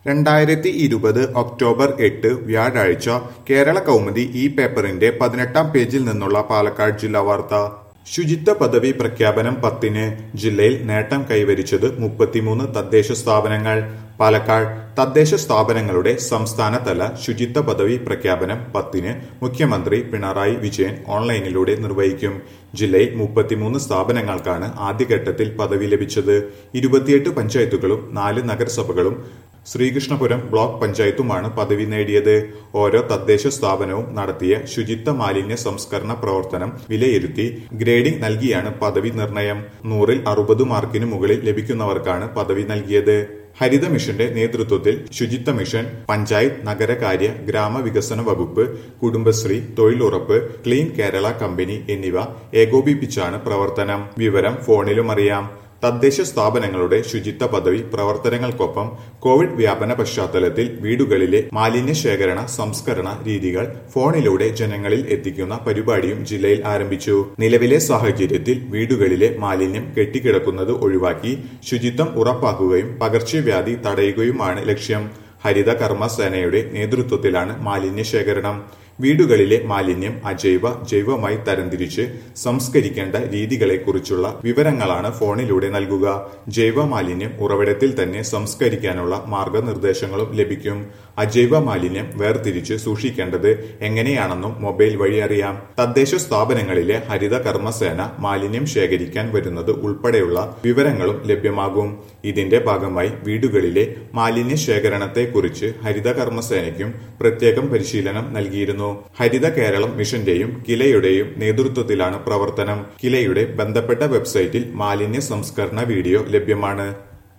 രണ്ടായിരത്തി ഇരുപത് ഒക്ടോബർ എട്ട് വ്യാഴാഴ്ച കേരള കൗമുദി ഈ പേപ്പറിന്റെ പതിനെട്ടാം പേജിൽ നിന്നുള്ള പാലക്കാട് ജില്ലാ വാർത്ത ശുചിത്വ പദവി പ്രഖ്യാപനം പത്തിന് ജില്ലയിൽ നേട്ടം കൈവരിച്ചത് മുപ്പത്തിമൂന്ന് തദ്ദേശ സ്ഥാപനങ്ങൾ പാലക്കാട് തദ്ദേശ സ്ഥാപനങ്ങളുടെ സംസ്ഥാനതല ശുചിത്വ പദവി പ്രഖ്യാപനം പത്തിന് മുഖ്യമന്ത്രി പിണറായി വിജയൻ ഓൺലൈനിലൂടെ നിർവഹിക്കും ജില്ലയിൽ മുപ്പത്തിമൂന്ന് സ്ഥാപനങ്ങൾക്കാണ് ആദ്യഘട്ടത്തിൽ പദവി ലഭിച്ചത് ഇരുപത്തിയെട്ട് പഞ്ചായത്തുകളും നാല് നഗരസഭകളും ശ്രീകൃഷ്ണപുരം ബ്ലോക്ക് പഞ്ചായത്തുമാണ് പദവി നേടിയത് ഓരോ തദ്ദേശ സ്ഥാപനവും നടത്തിയ ശുചിത്വ മാലിന്യ സംസ്കരണ പ്രവർത്തനം വിലയിരുത്തി ഗ്രേഡിംഗ് നൽകിയാണ് പദവി നിർണയം നൂറിൽ അറുപത് മാർക്കിന് മുകളിൽ ലഭിക്കുന്നവർക്കാണ് പദവി നൽകിയത് ഹരിത മിഷന്റെ നേതൃത്വത്തിൽ ശുചിത്വ മിഷൻ പഞ്ചായത്ത് നഗരകാര്യ ഗ്രാമവികസന വകുപ്പ് കുടുംബശ്രീ തൊഴിലുറപ്പ് ക്ലീൻ കേരള കമ്പനി എന്നിവ ഏകോപിപ്പിച്ചാണ് പ്രവർത്തനം വിവരം ഫോണിലും അറിയാം തദ്ദേശ സ്ഥാപനങ്ങളുടെ ശുചിത്വ പദവി പ്രവർത്തനങ്ങൾക്കൊപ്പം കോവിഡ് വ്യാപന പശ്ചാത്തലത്തിൽ വീടുകളിലെ മാലിന്യ ശേഖരണ സംസ്കരണ രീതികൾ ഫോണിലൂടെ ജനങ്ങളിൽ എത്തിക്കുന്ന പരിപാടിയും ജില്ലയിൽ ആരംഭിച്ചു നിലവിലെ സാഹചര്യത്തിൽ വീടുകളിലെ മാലിന്യം കെട്ടിക്കിടക്കുന്നത് ഒഴിവാക്കി ശുചിത്വം ഉറപ്പാക്കുകയും പകർച്ചവ്യാധി തടയുകയുമാണ് ലക്ഷ്യം ഹരിത കർമ്മസേനയുടെ നേതൃത്വത്തിലാണ് മാലിന്യ ശേഖരണം വീടുകളിലെ മാലിന്യം അജൈവ ജൈവമായി തരംതിരിച്ച് സംസ്കരിക്കേണ്ട രീതികളെക്കുറിച്ചുള്ള വിവരങ്ങളാണ് ഫോണിലൂടെ നൽകുക ജൈവ മാലിന്യം ഉറവിടത്തിൽ തന്നെ സംസ്കരിക്കാനുള്ള മാർഗനിർദ്ദേശങ്ങളും ലഭിക്കും അജൈവ മാലിന്യം വേർതിരിച്ച് സൂക്ഷിക്കേണ്ടത് എങ്ങനെയാണെന്നും മൊബൈൽ വഴി അറിയാം തദ്ദേശ സ്ഥാപനങ്ങളിലെ ഹരിത കർമ്മസേന മാലിന്യം ശേഖരിക്കാൻ വരുന്നത് ഉൾപ്പെടെയുള്ള വിവരങ്ങളും ലഭ്യമാകും ഇതിന്റെ ഭാഗമായി വീടുകളിലെ മാലിന്യ ശേഖരണത്തെക്കുറിച്ച് ഹരിത കർമ്മസേനയ്ക്കും പ്രത്യേകം പരിശീലനം നൽകിയിരുന്നു ഹരിത കേരളം മിഷന്റെയും കിലയുടെയും നേതൃത്വത്തിലാണ് പ്രവർത്തനം കിലയുടെ ബന്ധപ്പെട്ട വെബ്സൈറ്റിൽ മാലിന്യ സംസ്കരണ വീഡിയോ ലഭ്യമാണ്